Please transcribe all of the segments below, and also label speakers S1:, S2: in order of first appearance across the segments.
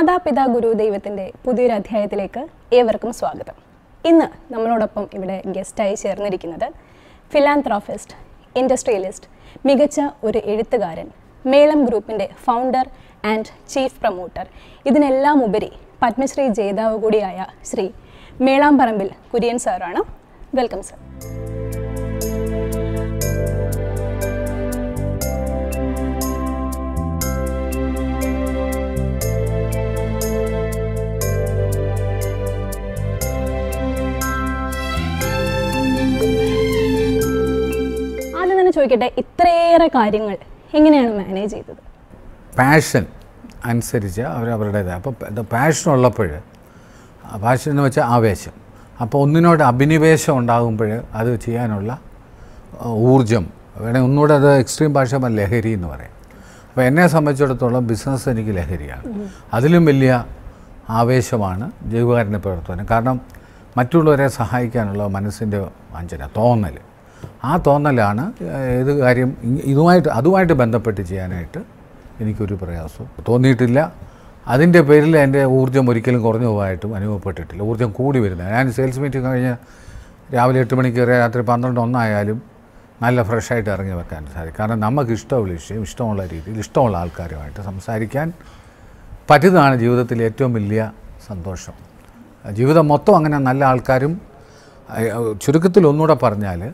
S1: മാതാപിതാ ഗുരു ദൈവത്തിൻ്റെ പുതിയൊരു അധ്യായത്തിലേക്ക് ഏവർക്കും സ്വാഗതം ഇന്ന് നമ്മളോടൊപ്പം ഇവിടെ ഗസ്റ്റായി ചേർന്നിരിക്കുന്നത് ഫിലാന്ത്രോഫിസ്റ്റ് ഇൻഡസ്ട്രിയലിസ്റ്റ് മികച്ച ഒരു എഴുത്തുകാരൻ മേളം ഗ്രൂപ്പിൻ്റെ ഫൗണ്ടർ ആൻഡ് ചീഫ് പ്രൊമോട്ടർ ഇതിനെല്ലാം ഉപരി പത്മശ്രീ ജേതാവ് കൂടിയായ ശ്രീ മേളാമ്പറമ്പിൽ കുര്യൻ സാറാണ് വെൽക്കം സർ ആദ്യം തന്നെ ചോദിക്കട്ടെ ഇത്രയേറെ കാര്യങ്ങൾ എങ്ങനെയാണ് മാനേജ് ചെയ്തത്
S2: പാഷൻ അനുസരിച്ച് അവർ അവരുടേതായ അപ്പോൾ പാഷൻ ഉള്ളപ്പോൾ പാഷൻ എന്ന് വെച്ചാൽ ആവേശം അപ്പോൾ ഒന്നിനോട് അഭിനിവേശം ഉണ്ടാകുമ്പോൾ അത് ചെയ്യാനുള്ള ആ, ഊർജം വേണേൽ ഒന്നുകൂടെ അത് എക്സ്ട്രീം ഭാഷ ലഹരി എന്ന് പറയും അപ്പോൾ എന്നെ സംബന്ധിച്ചിടത്തോളം ബിസിനസ് എനിക്ക് ലഹരിയാണ് അതിലും വലിയ ആവേശമാണ് ജൈവകാരുണ്യ പ്രവർത്തനം കാരണം മറ്റുള്ളവരെ സഹായിക്കാനുള്ള മനസ്സിൻ്റെ വഞ്ചന തോന്നൽ ആ തോന്നലാണ് ഏത് കാര്യം ഇ- ഇതുമായിട്ട് അതുമായിട്ട് ബന്ധപ്പെട്ട് ചെയ്യാനായിട്ട് എനിക്കൊരു പ്രയാസം തോന്നിയിട്ടില്ല അതിൻ്റെ പേരിൽ എൻ്റെ ഊർജ്ജം ഒരിക്കലും കുറഞ്ഞു പോകായിട്ടും അനുഭവപ്പെട്ടിട്ടില്ല ഊർജ്ജം കൂടി വരുന്നത് ഞാൻ സെയിൽസ് മീറ്റിംഗ് കഴിഞ്ഞ് രാവിലെ എട്ട് മണിക്ക് കയറിയ രാത്രി പന്ത്രണ്ട് ഒന്നായാലും നല്ല ഫ്രഷായിട്ട് ഇറങ്ങി വെക്കാൻ സാധിക്കും കാരണം നമുക്ക് ഇഷ്ടമുള്ള വിഷയം ഇഷ്ടമുള്ള രീതിയിൽ ഇഷ്ടമുള്ള ആൾക്കാരുമായിട്ട് സംസാരിക്കാൻ പറ്റുന്നതാണ് ജീവിതത്തിലെ ഏറ്റവും വലിയ സന്തോഷം ജീവിതം മൊത്തം അങ്ങനെ നല്ല ആൾക്കാരും അഹ് ചുരുക്കത്തിൽ ഒന്നുകൂടെ പറഞ്ഞാൽ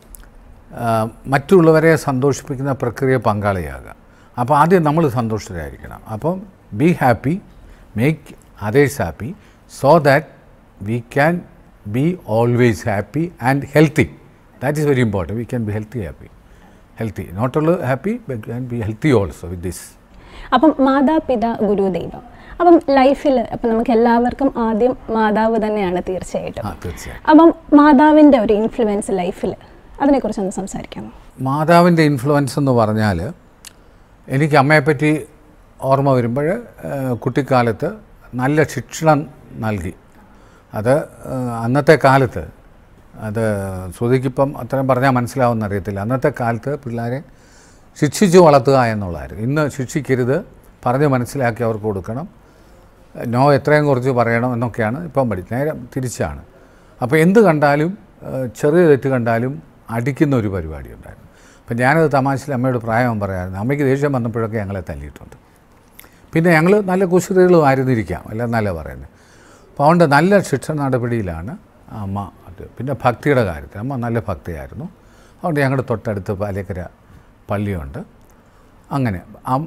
S2: ആ, മറ്റുള്ളവരെ സന്തോഷിപ്പിക്കുന്ന പ്രക്രിയ പങ്കാളിയാകുക അപ്പോൾ ആദ്യം നമ്മൾ സന്തോഷിതരായിരിക്കണം അപ്പം be happy make others happy so that we can be always happy and healthy that is very important we can be healthy happy healthy not all happy but can be healthy also with this
S1: അപ്പം മാതാപിതാ ഗുരു ദൈവം അപ്പം ലൈഫിൽ അപ്പം നമുക്ക് എല്ലാവർക്കും ആദ്യം മാതാവ് തന്നെയാണ് തീർച്ചയായിട്ടും
S2: ആ തീർച്ചയായും
S1: അപ്പം മാതാവിൻ്റെ ഒരു ഇൻഫ്ലുവൻസ് ലൈഫിൽ അതിനെക്കുറിച്ചൊന്ന് സംസാരിക്കാമോ
S2: മാതാവിൻ്റെ ഇൻഫ്ലുവൻസ് എന്ന് പറഞ്ഞാൽ എനിക്ക് അമ്മയെപ്പറ്റി ഓർമ്മ വരുമ്പോൾ കുട്ടിക്കാലത്ത് നല്ല ശിക്ഷണം നൽകി അത് ആ, അന്നത്തെ കാലത്ത് അത് ശ്രുതിക്കിപ്പം അത്രയും പറഞ്ഞാൽ മനസ്സിലാവുമെന്ന് അറിയത്തില്ല അന്നത്തെ കാലത്ത് പിള്ളേരെ ശിക്ഷിച്ച് വളർത്തുക എന്നുള്ളതായിരുന്നു ഇന്ന് ശിക്ഷിക്കരുത് പറഞ്ഞ് മനസ്സിലാക്കി അവർക്ക് കൊടുക്കണം നോ എത്രയും കുറച്ച് പറയണം എന്നൊക്കെയാണ് ഇപ്പം പഠി നേരെ തിരിച്ചാണ് അപ്പോൾ എന്ത് കണ്ടാലും ഏഹ്, ചെറിയ തെറ്റ് കണ്ടാലും അടിക്കുന്ന ഒരു പരിപാടി ഉണ്ടായിരുന്നു അപ്പം ഞാനത് തമാശയിൽ അമ്മയോട് പ്രായം പറയാമായിരുന്നു അമ്മയ്ക്ക് ദേഷ്യം വന്നപ്പോഴൊക്കെ ഞങ്ങളെ തല്ലിയിട്ടുണ്ട് പിന്നെ ഞങ്ങൾ നല്ല കുശൃതികളും ആയിരുന്നിരിക്കാം അല്ല നല്ല പറയുന്നത് അപ്പോൾ അതുകൊണ്ട് നല്ല ശിക്ഷ നടപടിയിലാണ് അമ്മ അത് പിന്നെ ഭക്തിയുടെ കാര്യത്തിൽ അമ്മ നല്ല ഭക്തിയായിരുന്നു അതുകൊണ്ട് ഞങ്ങളുടെ തൊട്ടടുത്ത് പാലേക്കര പള്ളിയുണ്ട് അങ്ങനെ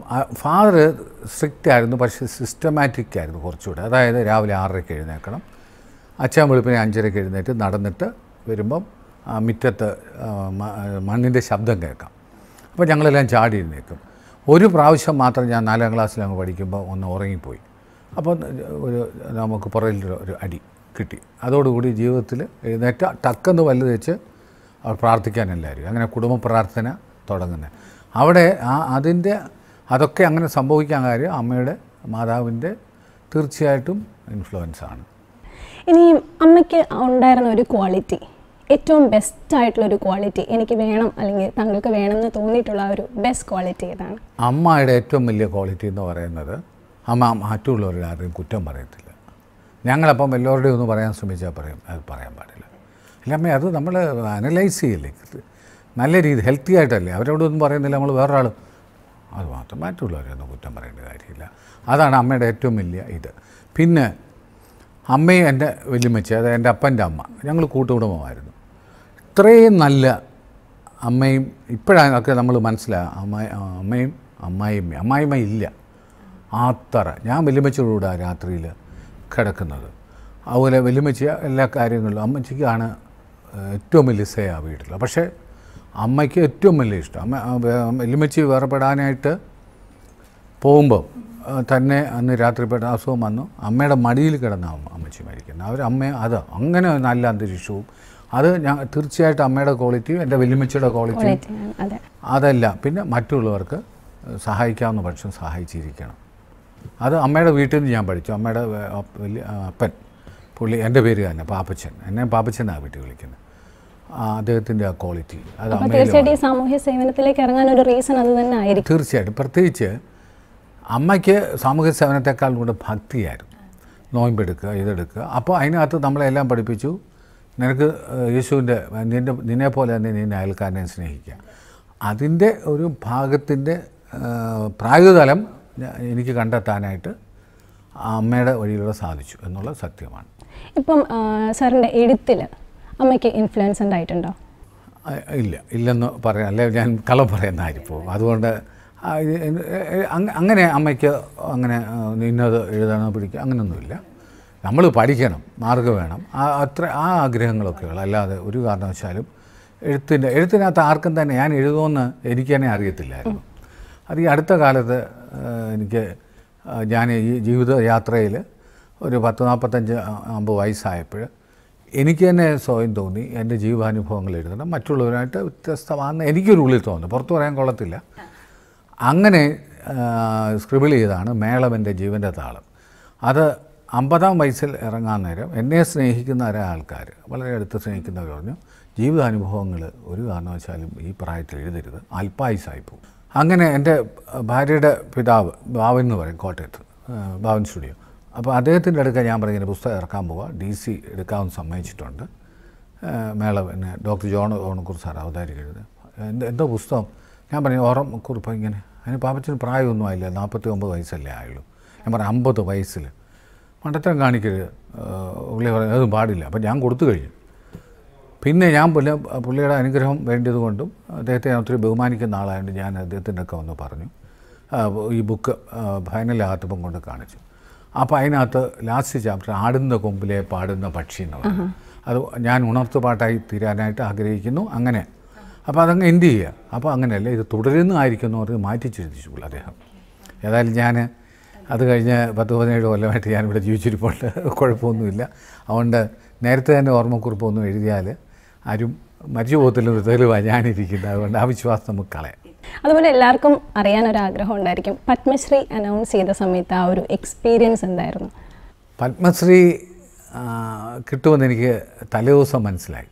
S2: ഫാദർ സ്ട്രിക്റ്റ് ആയിരുന്നു പക്ഷേ സിസ്റ്റമാറ്റിക് ആയിരുന്നു കുറച്ചുകൂടെ അതായത് രാവിലെ ആറരയ്ക്ക് എഴുന്നേൽക്കണം അച്ഛൻ വെളുപ്പിനെ അഞ്ചരയ്ക്ക് എഴുന്നേറ്റ് നടന്നിട്ട് വരുമ്പം ആ, മുറ്റത്ത് ആ, മ- മണ്ണിൻ്റെ ശബ്ദം കേൾക്കാം അപ്പോൾ ഞങ്ങളെല്ലാം ചാടി എഴുന്നേൽക്കും ഒരു പ്രാവശ്യം മാത്രം ഞാൻ നാലാം ക്ലാസ്സിൽ അങ്ങ് പഠിക്കുമ്പോൾ ഒന്ന് ഉറങ്ങിപ്പോയി അപ്പോൾ ഒരു നമുക്ക് പുറകിൽ ഒരു- ഒരു അടി കിട്ടി അതോടുകൂടി ജീവിതത്തിൽ എഴുന്നേറ്റ ടക്കെന്ന് വല്ലു വെച്ച് അവർ പ്രാർത്ഥിക്കാൻ എല്ലാവരും അങ്ങനെ കുടുംബ പ്രാർത്ഥന തുടങ്ങുന്നത് അവിടെ ആ അതിൻ്റെ അതൊക്കെ അങ്ങനെ സംഭവിക്കാൻ കാര്യം അമ്മയുടെ മാതാവിൻ്റെ തീർച്ചയായിട്ടും ഇൻഫ്ലുവൻസ് ആണ്
S1: ഇനി അമ്മയ്ക്ക് ഉണ്ടായിരുന്ന ഒരു ക്വാളിറ്റി ഏറ്റവും ബെസ്റ്റ് ആയിട്ടുള്ള ഒരു ക്വാളിറ്റി എനിക്ക് വേണം അല്ലെങ്കിൽ താങ്കൾക്ക് വേണമെന്ന് തോന്നിയിട്ടുള്ള ആ ഒരു ബെസ്റ്റ് ക്വാളിറ്റി ഏതാണ്
S2: അമ്മയുടെ ഏറ്റവും വലിയ ക്വാളിറ്റി എന്ന് പറയുന്നത് അമ്മ മറ്റുള്ളവരുടെ ആരെയും കുറ്റം പറയത്തില്ല ഞങ്ങളപ്പം എല്ലാവരുടെയും ഒന്ന് പറയാൻ ശ്രമിച്ചാൽ പറയും അത് പറയാൻ പാടില്ല അല്ല അമ്മ അത് നമ്മൾ അനലൈസ് ചെയ്യില്ലേ ഇത് നല്ല രീതി ഹെൽത്തി ആയിട്ടല്ലേ അവരോടൊന്നും പറയുന്നില്ല നമ്മൾ വേറൊരാൾ അത് മാത്രം മറ്റുള്ളവരെയൊന്നും കുറ്റം പറയേണ്ട കാര്യമില്ല അതാണ് അമ്മയുടെ ഏറ്റവും വലിയ ഇത് പിന്നെ അമ്മയും എൻ്റെ വല്യമ്മച്ചി അതായത് എൻ്റെ അപ്പൻ്റെ അമ്മ ഞങ്ങൾ കൂട്ടുകുടുംബമായിരുന്നു ഇത്രയും നല്ല അമ്മയും ഇപ്പോഴാണ് ഒക്കെ നമ്മൾ മനസ്സിലാകും അമ്മ അമ്മയും അമ്മായിമ്മ അമ്മായിമ്മ ഇല്ല അത്ര ഞാൻ വല്യമ്മച്ചിയോടുകൂടെ രാത്രിയിൽ കിടക്കുന്നത് അതുപോലെ വല്യമ്മച്ചി എല്ലാ കാര്യങ്ങളിലും അമ്മച്ചിക്കാണ് ഏറ്റവും വലിയ സേ ആ വീട്ടിൽ പക്ഷേ അമ്മയ്ക്ക് ഏറ്റവും വലിയ ഇഷ്ടം അമ്മ ആ, വേ- വല്യമ്മച്ചി വേർപെടാനായിട്ട് പോകുമ്പോൾ ആ, തന്നെ അന്ന് രാത്രിപ്പെട്ട അസുഖം വന്നു അമ്മയുടെ മടിയിൽ കിടന്ന അമ്മ അമ്മച്ചി മരിക്കുന്നത് അവർ അമ്മ അത് അങ്ങനെ നല്ല അന്തരീക്ഷവും അത് ഞാൻ തീർച്ചയായിട്ടും അമ്മയുടെ ക്വാളിറ്റിയും എൻ്റെ വല്യമ്മച്ചിയുടെ ക്വാളിറ്റിയും
S1: ക്വാളിറ്റിയാണ് അതെ
S2: അതല്ല പിന്നെ മറ്റുള്ളവർക്ക് സഹായിക്കാവുന്ന പക്ഷം സഹായിച്ചിരിക്കണം അത് അമ്മയുടെ വീട്ടിൽ നിന്ന് ഞാൻ പഠിച്ചു അമ്മയുടെ വേ- അപ്പ- വലിയ ആ, അപ്പൻ പുള്ളി എൻ്റെ പേര് തന്നെ പാപ്പച്ചൻ എന്നെ പാപ്പച്ചനാണ് വീട്ടിൽ വിളിക്കുന്നത് ആ, അദ്ദേഹത്തിൻ്റെ ആ ക്വാളിറ്റി അത്
S1: അപ്പോൾ
S2: അമ്മയിൽ
S1: തീർച്ചയായിട്ടും ഈ സാമൂഹ്യ സേവനത്തിലേക്ക് ഇറങ്ങാൻ ഒരു റീസൺ അത് തന്നെ ആയിരിക്കും
S2: തീർച്ചയായിട്ടും പ്രത്യേകിച്ച് അമ്മയ്ക്ക് സാമൂഹ്യ സേവനത്തെക്കാൾ കൂടെ ഭക്തിയായിരുന്നു നോയമ്പെടുക്കുക ഇതെടുക്കുക അപ്പോൾ അതിനകത്ത് നമ്മളെല്ലാം പഠിപ്പിച്ചു നിനക്ക് ഏഹ്, യേശുവിൻ്റെ നിൻ്റെ നിന്നെ പോലെ തന്നെ നിന്നെ അയൽക്കാരനെ സ്നേഹിക്കുക അതിൻ്റെ ഒരു ഭാഗത്തിൻ്റെ ഏഹ്, പ്രായുതലം ഞാ- എനിക്ക് കണ്ടെത്താനായിട്ട് ആ അമ്മയുടെ വഴിയിലൂടെ സാധിച്ചു എന്നുള്ള സത്യമാണ്
S1: ഇപ്പം ആ, സാറിൻ്റെ എഴുത്തിൽ അമ്മയ്ക്ക് ഇൻഫ്ലുവൻസ് ഉണ്ടായിട്ടുണ്ടോ
S2: ആ, ഇല്ല ഇല്ലെന്ന് പറയാം അല്ലെ ഞാൻ കള്ളം പറയുന്നതായിരിക്കും അതുകൊണ്ട് ആ, ഇത് എൻ- എ- അങ്ങ- അങ്ങനെ അമ്മയ്ക്ക് അങ്ങനെ ആ, ഇന്നത് എഴുതണോ പിടിക്കുക അങ്ങനെയൊന്നുമില്ല നമ്മൾ പഠിക്കണം മാർഗ്ഗം വേണം ആ അത്ര ആ ആഗ്രഹങ്ങളൊക്കെ ഉള്ളു അല്ലാതെ ഒരു കാരണവശാലും എഴുത്തിൻ്റെ എഴുത്തിനകത്ത് ആർക്കും തന്നെ ഞാൻ എഴുതുമെന്ന് എനിക്ക് തന്നെ അറിയത്തില്ലായിരുന്നു അത് ഈ അടുത്ത കാലത്ത് ആ, എനിക്ക് ആ, ഞാൻ ഈ ജീവിത യാത്രയിൽ ഒരു പത്ത് നാൽപ്പത്തഞ്ച് അമ്പത് വയസ്സായപ്പോൾ എനിക്ക് തന്നെ സ്വയം തോന്നി എൻ്റെ ജീവാനുഭവങ്ങൾ എഴുതണം മറ്റുള്ളവരായിട്ട് വ്യത്യസ്തമാണെന്ന് എനിക്കൊരു ഉള്ളിൽ തോന്നുന്നു പുറത്തു പറയാൻ കൊള്ളത്തില്ല അങ്ങനെ സ്ക്രിബിൾ ചെയ്താണ് മേളം എൻ്റെ ജീവൻ്റെ താളം അത് അമ്പതാം വയസ്സിൽ ഇറങ്ങാൻ നേരം എന്നെ സ്നേഹിക്കുന്ന ഒരാൾക്കാർ വളരെ അടുത്ത് സ്നേഹിക്കുന്നവർ പറഞ്ഞു ജീവിതാനുഭവങ്ങൾ ഒരു കാരണവശാലും ഈ പ്രായത്തിൽ എഴുതരുത് അല്പായുസായി പോകും അങ്ങനെ എൻ്റെ ഭാര്യയുടെ പിതാവ് ബാവൻ എന്ന് പറയും കോട്ടയത്ത് ആ, ബാവൻ സ്റ്റുഡിയോ അപ്പോൾ അദ്ദേഹത്തിൻ്റെ അടുക്ക ഞാൻ പറഞ്ഞിങ്ങനെ പുസ്തകം ഇറക്കാൻ പോവാം ഡി സി എടുക്കാമെന്ന് സമ്മതിച്ചിട്ടുണ്ട് ആ, മേള പിന്നെ ഡോക്ടർ ജോൺ ഓണക്കുർ സാർ അവതാരിക്കരുത് എന്ത് എന്തോ പുസ്തകം ഞാൻ പറഞ്ഞു ഓർമ്മക്കുറിപ്പ് ഇങ്ങനെ അതിന് പാപ്പച്ചന് പ്രായമൊന്നും ആയില്ല നാൽപ്പത്തി ഒമ്പത് വയസ്സല്ലേ ആയുള്ളൂ ഞാൻ പറഞ്ഞു അമ്പത് വയസ്സിൽ മണ്ടത്തരം കാണിക്കരുത് ആ, പുള്ളി പറഞ്ഞു അതും പാടില്ല അപ്പം ഞാൻ കൊടുത്തു കഴിഞ്ഞു പിന്നെ ഞാൻ പുള്ളി പുള്ളിയുടെ അനുഗ്രഹം വേണ്ടിയതുകൊണ്ടും അദ്ദേഹത്തെ ഞാൻ ഒത്തിരി ബഹുമാനിക്കുന്ന ആളായതുകൊണ്ട് ഞാൻ അദ്ദേഹത്തിൻ്റെ ഒക്കെ വന്ന് പറഞ്ഞു ആ, ഈ ബുക്ക് ഫൈനലാകത്തപ്പം കൊണ്ട് കാണിച്ചു അപ്പോൾ അതിനകത്ത് ലാസ്റ്റ് ചാപ്റ്റർ ആടുന്ന കൊമ്പിലെ പാടുന്ന പക്ഷി എന്ന് പറഞ്ഞു അത് ഞാൻ ഉണർത്തു പാട്ടായി തീരാനായിട്ട് ആഗ്രഹിക്കുന്നു അങ്ങനെ അപ്പോൾ അതങ്ങ് എൻഡ് ചെയ്യുക അപ്പോൾ അങ്ങനെയല്ല ഇത് തുടരുന്നതായിരിക്കും എന്ന് പറഞ്ഞ് മാറ്റി ചിന്തിച്ചു പുള്ളി അദ്ദേഹം ഏതായാലും ഞാൻ അത് കഴിഞ്ഞ് പത്ത് പതിനേഴ് കൊല്ലമായിട്ട് ഞാനിവിടെ ജീവിച്ചിരിപ്പുണ്ട് കുഴപ്പമൊന്നുമില്ല അതുകൊണ്ട് നേരത്തെ തന്നെ ഓർമ്മക്കുറിപ്പൊന്നും എഴുതിയാൽ ആരും മരിച്ചു പോകത്തില്ല തെളിവാണ് ഞാനിരിക്കുന്നത് അതുകൊണ്ട് ആ വിശ്വാസം നമുക്ക് കളയാം
S1: അതുപോലെ എല്ലാവർക്കും അറിയാനൊരാഗ്രഹം ഉണ്ടായിരിക്കും പത്മശ്രീ അനൗൺസ് ചെയ്ത സമയത്ത് ആ ഒരു എക്സ്പീരിയൻസ് എന്തായിരുന്നു
S2: പത്മശ്രീ ആ, കിട്ടുമെന്ന് എനിക്ക് തലേദിവസം മനസ്സിലായി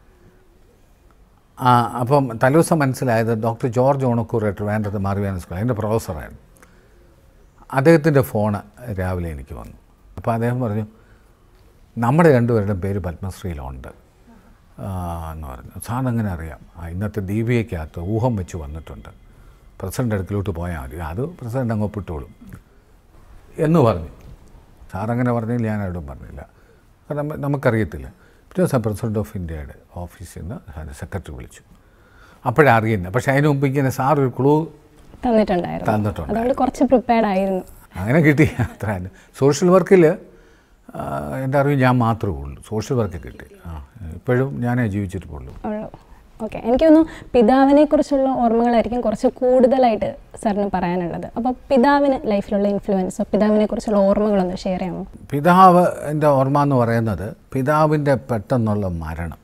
S2: ആ അപ്പം തലേദിവസം മനസ്സിലായത് ഡോക്ടർ ജോർജ് ഓണക്കൂർ ട്രിവാൻഡ്രത്ത് മാറിവാന സ്കൂൾ എൻ്റെ പ്രൊഫസറായിരുന്നു അദ്ദേഹത്തിൻ്റെ ഫോണ് രാവിലെ എനിക്ക് വന്നു അപ്പോൾ അദ്ദേഹം പറഞ്ഞു നമ്മുടെ രണ്ടുപേരുടെയും പേര് പത്മശ്രീയിലുണ്ട് ആ, എന്ന് പറഞ്ഞു സാറിന് എങ്ങനെ അറിയാം ആ, ഇന്നത്തെ ദീപികയ്ക്കകത്ത് ഊഹം വെച്ച് വന്നിട്ടുണ്ട് പ്രസിഡൻ്റ് അടുക്കിലോട്ട് പോയാൽ മതി അത് പ്രസിഡൻ്റ് അങ്ങ് ഒപ്പിട്ടോളും എന്ന് പറഞ്ഞു സാറങ്ങനെ പറഞ്ഞില്ല ഞാൻ ആരോടും പറഞ്ഞില്ല കാരണം നമ്മ- നമുക്കറിയത്തില്ല പിന്നെ ദിവസം പ്രസിഡന്റ് ഓഫ് ഇന്ത്യയുടെ ഓഫീസിൽ നിന്ന് സെക്രട്ടറി വിളിച്ചു അപ്പോഴാണ് അറിയുന്നത് പക്ഷേ അതിന് മുമ്പ് ഇങ്ങനെ സാർ ഒരു ക്ലൂ
S1: തന്നിട്ടുണ്ടായിരുന്നു
S2: തന്നിട്ടുണ്ട്
S1: അതുകൊണ്ട് കുറച്ച് പ്രിപ്പയർഡ് ആയിരുന്നു
S2: അങ്ങനെ കിട്ടി അത്ര തന്നെ സോഷ്യൽ വർക്കിൽ എൻ്റെ അറിവ് ഞാൻ മാത്രമേ ഉള്ളൂ സോഷ്യൽ വർക്ക് കിട്ടി ആ ഇപ്പോഴും ഞാനേ ജീവിച്ചിട്ടുള്ളൂ
S1: ഉള്ളൂ ഓക്കെ എനിക്ക് തോന്നുന്നു പിതാവിനെ കുറിച്ചുള്ള ഓർമ്മകളായിരിക്കും കുറച്ച് കൂടുതലായിട്ട് സാറിന് പറയാനുള്ളത് അപ്പോൾ പിതാവിന് ലൈഫിലുള്ള ഇൻഫ്ലുവൻസോ പിതാവിനെ കുറിച്ചുള്ള ഓർമ്മകളൊന്ന് ഷെയർ ചെയ്യാമോ
S2: പിതാവ് എൻ്റെ ഓർമ്മ എന്ന് പറയുന്നത് പിതാവിൻ്റെ പെട്ടെന്നുള്ള മരണം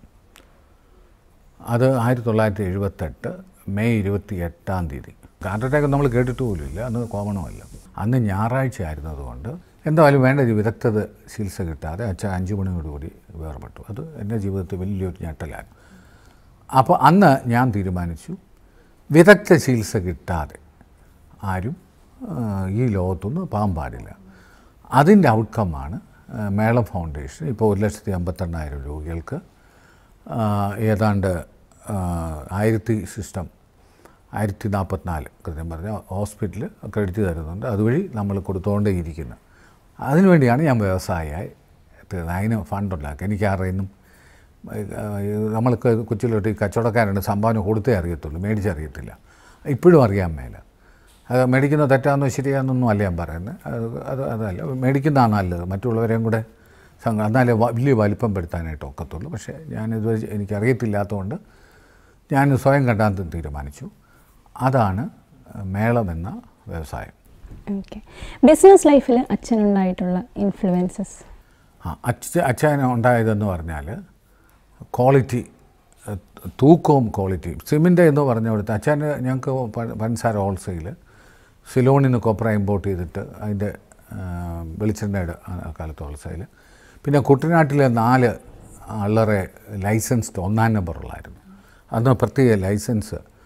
S2: അത് ആയിരത്തി തൊള്ളായിരത്തി എഴുപത്തെട്ട് മെയ് ഇരുപത്തി എട്ടാം തീയതി ഹാർട്ട് അറ്റാക്ക് നമ്മൾ കേട്ടിട്ട് പോലുമില്ല അന്ന് കോമണുമല്ല അന്ന് ഞായറാഴ്ച ആയിരുന്നതുകൊണ്ട് എന്തായാലും വേണ്ട ഒരു വിദഗ്ധത ചികിത്സ കിട്ടാതെ അച്ഛൻ അഞ്ച് മണിയോടുകൂടി വേർപെട്ടു അത് എൻ്റെ ജീവിതത്തിൽ വലിയൊരു ഞെട്ടലാണ് അപ്പോൾ അന്ന് ഞാൻ തീരുമാനിച്ചു വിദഗ്ധ ചികിത്സ കിട്ടാതെ ആരും ആ, ഈ ലോകത്തൊന്നും പോകാൻ പാടില്ല അതിൻ്റെ ഔട്ട്കമാണ് മേളം ഫൗണ്ടേഷൻ ഇപ്പോൾ ഒരു ലക്ഷത്തി അമ്പത്തെണ്ണായിരം രോഗികൾക്ക് ആ, ഏതാണ്ട് ആ, ആയിരത്തി സിസ്റ്റം ആയിരത്തി നാൽപ്പത്തിനാല് കൃത്യം പറഞ്ഞാൽ ഹോസ്പിറ്റൽ ക്രെഡിറ്റ് തരുന്നുണ്ട് അതുവഴി നമ്മൾ കൊടുത്തുകൊണ്ടേ ഇരിക്കുന്നത് അതിനുവേണ്ടിയാണ് ഞാൻ വ്യവസായിയായി തീർന്നത് അതിന് ഫണ്ടുണ്ടാക്കി എനിക്ക് ആരുടെയും നമ്മൾക്ക് കൊച്ചിയിലോട്ട് ഈ കച്ചവടക്കാരുണ്ട് സംഭാവന കൊടുത്തേ അറിയത്തുള്ളൂ മേടിച്ചറിയത്തില്ല ഇപ്പോഴും അറിയാൻ മേല അത് മേടിക്കുന്ന തെറ്റാന്നോ ശരിയാണെന്നൊന്നും അല്ല ഞാൻ പറയുന്നത് അത് അത് അതല്ല മേടിക്കുന്നതാണ് നല്ലത് മറ്റുള്ളവരെയും കൂടെ സംഘ എന്നാലേ വ- വലിയ വലിപ്പം പെടുത്താനായിട്ട് ഒക്കത്തുള്ളൂ പക്ഷേ ഞാനിതുവരെ എനിക്കറിയത്തില്ലാത്തതുകൊണ്ട് ഞാൻ സ്വയം കണ്ടെത്താൻ തീരുമാനിച്ചു അതാണ് മേളം എന്ന വ്യവസായം
S1: ഓക്കെ ബിസിനസ് ലൈഫിൽ അച്ഛനുണ്ടായിട്ടുള്ള ഇൻഫ്ലുവൻസസ്
S2: ആ അച്ഛ അച്ഛൻ ഉണ്ടായതെന്ന് പറഞ്ഞാൽ ക്വാളിറ്റി ഏഹ്, തൂക്കവും ക്വാളിറ്റി സിമിൻ്റെ എന്ന് പറഞ്ഞ കൊടുത്ത് അച്ഛന് ഞങ്ങൾക്ക് പ- പഞ്ചസാര ഹോൾസെയിൽ സിലോണിൽ നിന്ന് കൊപ്ര ഇമ്പോർട്ട് ചെയ്തിട്ട് അതിൻ്റെ ഏഹ്, വെളിച്ചെണ്ണയുടെ ആ കാലത്ത് ഹോൾസെയിൽ പിന്നെ കുട്ടനാട്ടിലെ നാല് ആളറെ ലൈസൻസ്ഡ് ഒന്നാം നമ്പറുള്ളായിരുന്നു അന്ന് പ്രത്യേക ലൈസൻസ്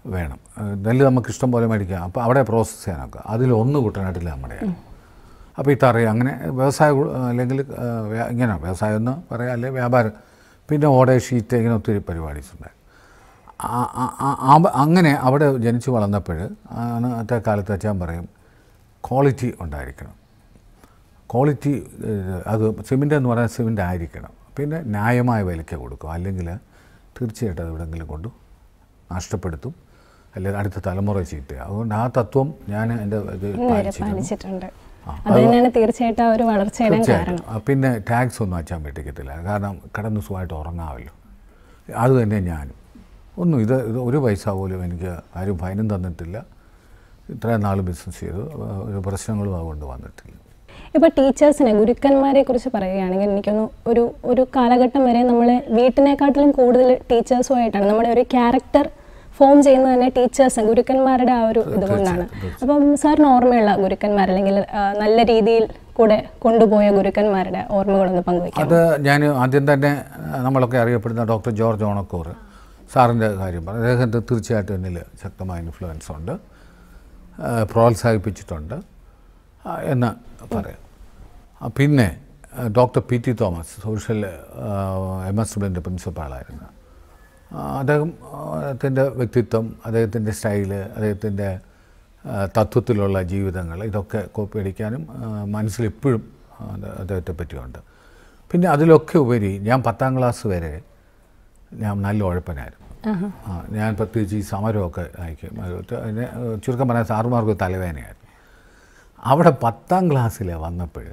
S2: വേണം ഏഹ് നെല്ല് നമുക്ക് ഇഷ്ടം പോലെ മേടിക്കാം അപ്പോൾ അവിടെ പ്രോസസ്സ് ചെയ്യാനൊക്കെ അതിലൊന്ന് കുട്ടനാട്ടിൽ നമ്മുടെ അപ്പോൾ ഈ തറ അങ്ങനെ വ്യവസായ കു- അല്ലെങ്കിൽ ഏഹ്, വ്യ- ഇങ്ങനെ വ്യവസായം എന്ന് പറയാം അല്ലെങ്കിൽ വ്യാപാരം പിന്നെ ഓടെ ഷീറ്റ് ഇങ്ങനെ ഒത്തിരി പരിപാടീസ് ഉണ്ടായി ആ- ആ- ആ- ആ- അങ്ങനെ അവിടെ ജനിച്ചു വളർന്നപ്പോൾ അന്നത്തെ കാലത്ത് അച്ഛൻ പറയും ക്വാളിറ്റി ഉണ്ടായിരിക്കണം ക്വാളിറ്റി ഏഹ്, അത് സിമെൻ്റ് എന്ന് പറഞ്ഞാൽ സിമെൻ്റ് ആയിരിക്കണം പിന്നെ ന്യായമായ വിലയ്ക്ക് കൊടുക്കും അല്ലെങ്കിൽ തീർച്ചയായിട്ടും അത് എവിടെയെങ്കിലും കൊണ്ട് നഷ്ടപ്പെടുത്തും അല്ലെങ്കിൽ അടുത്ത തലമുറ ചീത്തയാണ് അതുകൊണ്ട് ആ തത്വം ഞാൻ എൻ്റെ ഇത്
S1: നേരെ
S2: പാലിച്ചിരുന്നു
S1: പാലിച്ചിട്ടുണ്ട് അത് തന്നെയാണ് തീർച്ചയായിട്ടും ആ ഒരു വളർച്ചയുടെ കാരണം
S2: തീർച്ചയായിട്ടും ആ, പിന്നെ ടാക്സ് ഒന്നും അച്ഛൻ വെട്ടിക്കത്തില്ല കാരണം കിടന്ന് സുഖമായിട്ട് ഉറങ്ങാമല്ലോ അത് തന്നെ ഞാനും ഒന്നും ഇത് ഇത് ഒരു പൈസ പോലും എനിക്ക് ആരും ഫൈനും തന്നിട്ടില്ല ഇത്രയും നാൾ ബിസിനസ് ചെയ്തു ആ, ഒരു പ്രശ്നങ്ങളും അതുകൊണ്ട് വന്നിട്ടില്ല
S1: ഇപ്പോൾ ടീച്ചേഴ്സിനെ ഗുരുക്കന്മാരെ കുറിച്ച് പറയുകയാണെങ്കിൽ എനിക്കൊന്ന് ഒരു ഒരു കാലഘട്ടം വരെ നമ്മൾ വീട്ടിനെക്കാട്ടിലും കൂടുതൽ ടീച്ചേഴ്സുമായിട്ടാണ് നമ്മുടെ ഒരു ക്യാരക്ടർ ഫോം ചെയ്യുന്നത് തന്നെ ടീച്ചേഴ്സ് ഗുരുക്കന്മാരുടെ ആ ഒരു ഇതുകൊണ്ടാണ് അപ്പം സാറിന് ഓർമ്മയുള്ള ഗുരുക്കന്മാർ അല്ലെങ്കിൽ ആ, നല്ല രീതിയിൽ കൂടെ കൊണ്ടുപോയ ഗുരുക്കന്മാരുടെ ഓർമ്മകളൊന്ന് പങ്കുവയ്ക്കാം
S2: അത് ഞാൻ ആദ്യം തന്നെ ആ, നമ്മളൊക്കെ അറിയപ്പെടുന്ന ഡോക്ടർ ജോർജ് ഓണക്കൂർ സാറിൻ്റെ കാര്യം പറഞ്ഞു അദ്ദേഹത്തെ തീർച്ചയായിട്ടും എന്നിൽ ശക്തമായ ഇൻഫ്ലുവൻസ് ഉണ്ട് ആ, പ്രോത്സാഹിപ്പിച്ചിട്ടുണ്ട് ആ, എന്ന് പറയാം ആ, പിന്നെ ആ, doctor P T Thomas social M S ഡബ്ല്യൂൻ്റെ പ്രിൻസിപ്പാളായിരുന്നു ആ, അദ്ദേഹം ആ, അദ്ദേഹത്തിൻ്റെ വ്യക്തിത്വം അദ്ദേഹത്തിൻ്റെ സ്റ്റൈല് അദ്ദേഹത്തിൻ്റെ ആ, തത്വത്തിലുള്ള ജീവിതങ്ങൾ ഇതൊക്കെ കോപ്പി അടിക്കാനും ആ, മനസ്സിലിപ്പോഴും അത് അദ്ദേഹത്തെ പറ്റിയുണ്ട് പിന്നെ അതിലൊക്കെ ഉപരി ഞാൻ പത്താം ക്ലാസ് വരെ ഞാൻ നല്ല ഉഴപ്പനായിരുന്നു
S1: ആഹാ.
S2: ആ, ഞാൻ പ്രത്യേകിച്ച് ഈ സമരമൊക്കെ അയക്കും അത് അതിനെ ഏഹ്, ചുരുക്കം പറഞ്ഞാൽ സാറുമാർക്ക് ഒരു തലവേദനയായിരുന്നു അവിടെ പത്താം ക്ലാസ്സിൽ വന്നപ്പോൾ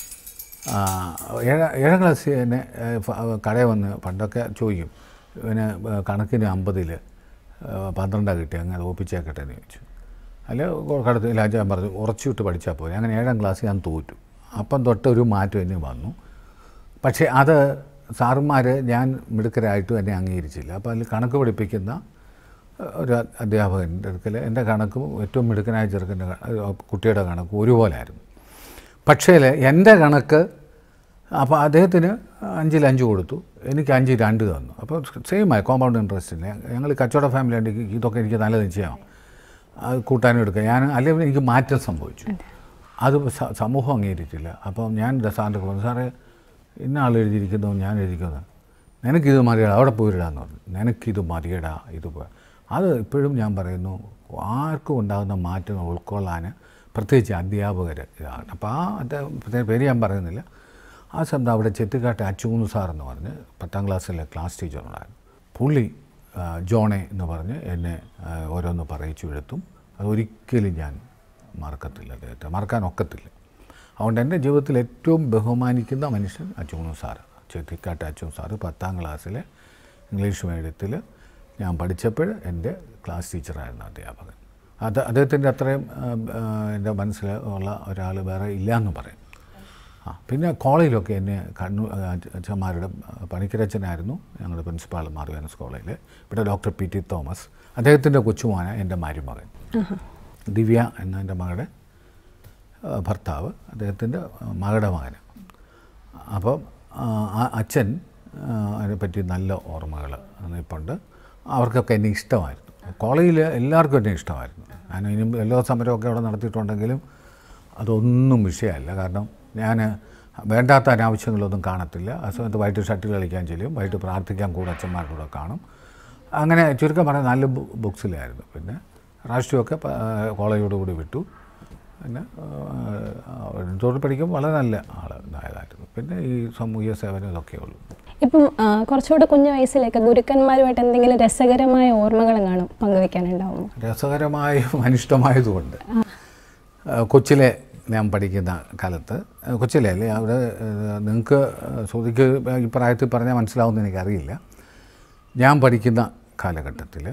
S2: ഏഴാം ഏഴാം ക്ലാസ്സിൽ തന്നെ ഏഹ്, ഫ- കടയിൽ വന്ന് പണ്ടൊക്കെ ചോദിക്കും പിന്നെ ഏഹ്, കണക്കിന് അമ്പതിൽ പന്ത്രണ്ടാണ് കിട്ടി അങ്ങനെ ഒപ്പിച്ചേക്കട്ടെ എന്ന് ചോദിച്ചു അല്ല കടത്ത് രാജാൻ പറഞ്ഞു ഉറച്ചുവിട്ട് പഠിച്ചാൽ പോലെ അങ്ങനെ ഏഴാം ക്ലാസ്സിൽ ഞാൻ തോറ്റു അപ്പം തൊട്ട് ഒരു മാറ്റം എന്നെ വന്നു പക്ഷേ അത് സാറുമാർ ഞാൻ മിടുക്കരായിട്ടും എന്നെ അംഗീകരിച്ചില്ല അപ്പോൾ അതിൽ കണക്ക് പഠിപ്പിക്കുന്ന ഏഹ്, ഒരു അധ്യാപകൻ്റെ അടുക്കൽ എൻ്റെ കണക്കും ഏറ്റവും മിടുക്കനായ ചെറുക്കൻ്റെ ക- ഏഹ്, കുട്ടിയുടെ കണക്ക് ഒരുപോലായിരുന്നു പക്ഷേ എൻ്റെ കണക്ക് അപ്പോൾ അദ്ദേഹത്തിന് അഞ്ചിൽ അഞ്ച് കൊടുത്തു എനിക്ക് അഞ്ച് രണ്ട് തന്നു അപ്പോൾ സെയിമായി കോമ്പൗണ്ട് ഇൻട്രസ്റ്റിന് ഞങ്ങൾ കച്ചവട ഫാമിലി ഉണ്ട് ഇതൊക്കെ എനിക്ക് നല്ല നിശ്ചയമാണ് അത് കൂട്ടാനും എടുക്കുക ഞാൻ അല്ലെങ്കിൽ എനിക്ക് മാറ്റം സംഭവിച്ചു അത് സ- സമൂഹം അംഗീകരിച്ചില്ല അപ്പം ഞാൻ സാറിൻ്റെ പറഞ്ഞു സാറേ ഇന്ന ആൾ എഴുതിയിരിക്കുന്നു ഞാൻ എഴുതിക്കുന്നത് നിനക്കിത് മതിയടാ അവിടെ പോയിടാന്ന് പറഞ്ഞു നിനക്കിത് മതിയടാ ഇത് പോ-" അത് ഇപ്പോഴും ഞാൻ പറയുന്നു ആർക്കും ഉണ്ടാകുന്ന മാറ്റങ്ങൾ ഉൾക്കൊള്ളാൻ പ്രത്യേകിച്ച് അധ്യാപകർ ഇതാണ് അപ്പോൾ ആ അദ്ദേഹം പ്രത്യേക പേര് ഞാൻ പറയുന്നില്ല ആ സമയത്ത് അവിടെ ചെത്തിക്കാട്ടെ അച്ചുകുന്നു സാർ എന്ന് പറഞ്ഞ് പത്താം ക്ലാസ്സിലെ ക്ലാസ് ടീച്ചറുണ്ടായിരുന്നു പുള്ളി ആ, ജോണെ എന്ന് പറഞ്ഞ് എന്നെ ആ, ഓരോന്ന് പറയിച്ചു എടുത്തും അതൊരിക്കലും ഞാൻ മറക്കത്തില്ല അദ്ദേഹത്തെ മറക്കാൻ ഒക്കത്തില്ല അതുകൊണ്ട് എൻ്റെ ജീവിതത്തിൽ ഏറ്റവും ബഹുമാനിക്കുന്ന മനുഷ്യൻ അച്ചുകുന്നു സാറ് ചെത്തിക്കാട്ടെ അച്ചു സാറ് പത്താം ക്ലാസ്സിലെ ഇംഗ്ലീഷ് മീഡിയത്തിൽ ഞാൻ പഠിച്ചപ്പോൾ എൻ്റെ ക്ലാസ് ടീച്ചറായിരുന്നു അധ്യാപകൻ അത് അദ്ദേഹത്തിൻ്റെ അത്രയും ആ, ആ, എൻ്റെ മനസ്സിൽ ഉള്ള ഒരാൾ വേറെ ഇല്ല എന്ന് പറയും ആ പിന്നെ കോളേജിലൊക്കെ എന്നെ കണ്ണൂർ അച്ഛന്മാരുടെ പണിക്കരച്ചനായിരുന്നു ഞങ്ങളുടെ പ്രിൻസിപ്പാൾ മാർവിയാനസ് കോളേജിൽ ഇവിടെ ഡോക്ടർ പി ടി തോമസ് അദ്ദേഹത്തിൻ്റെ കൊച്ചുമോന എൻ്റെ മരുമകൻ ദിവ്യ എന്ന എൻ്റെ മകളുടെ ആ, ഭർത്താവ് അദ്ദേഹത്തിൻ്റെ മകളുടെ മകന് അപ്പം ആ, ആ അച്ഛൻ ആ, അതിനെപ്പറ്റി നല്ല ഓർമ്മകൾ ഇപ്പോണ്ട് അവർക്കൊക്കെ എന്നെ ഇഷ്ടമായിരുന്നു കോളേജിൽ എല്ലാവർക്കും എന്നെ ഇഷ്ടമായിരുന്നു ഞാൻ ഇനി എല്ലാ സമരമൊക്കെ അവിടെ നടത്തിയിട്ടുണ്ടെങ്കിലും അതൊന്നും വിഷയമല്ല കാരണം ഞാൻ വേണ്ടാത്ത അനാവശ്യങ്ങളൊന്നും കാണത്തില്ല ആ സമയത്ത് വൈകിട്ട് ഷട്ടിൽ കളിക്കാൻ ചെല്ലും വൈകിട്ട് പ്രാർത്ഥിക്കാൻ കൂടെ അച്ഛന്മാരുടെ കൂടെ കാണും അങ്ങനെ ചുരുക്കം പറഞ്ഞാൽ നല്ല ബു- ബുക്സിലായിരുന്നു പിന്നെ രാഷ്ട്രീയമൊക്കെ പ- കോളേജോടുകൂടി വിട്ടു പിന്നെ തൊഴിൽ പഠിക്കുമ്പോൾ വളരെ നല്ല ആൾ ഇതായതായിരുന്നു പിന്നെ ഈ സാമൂഹിക സേവനം ഇതൊക്കെ ഉള്ളൂ
S1: ഇപ്പം ആ, കുറച്ചുകൂടെ കുഞ്ഞു വയസ്സിലേക്ക് ഗുരുക്കന്മാരുമായിട്ട് എന്തെങ്കിലും രസകരമായ ഓർമ്മകൾ കാണും പങ്കുവെക്കാനുണ്ടാവുമോ
S2: രസകരമായും അനിഷ്ടമായതുകൊണ്ട് കൊച്ചിലെ ഞാൻ പഠിക്കുന്ന കാലത്ത് ആ, കൊച്ചിലെ അല്ലേ അവിടെ നിങ്ങൾക്ക് ശ്രുതിക്ക് ഈ പ്രായത്തിൽ പറഞ്ഞാൽ മനസ്സിലാവുമെന്ന് എനിക്കറിയില്ല ഞാൻ പഠിക്കുന്ന കാലഘട്ടത്തിൽ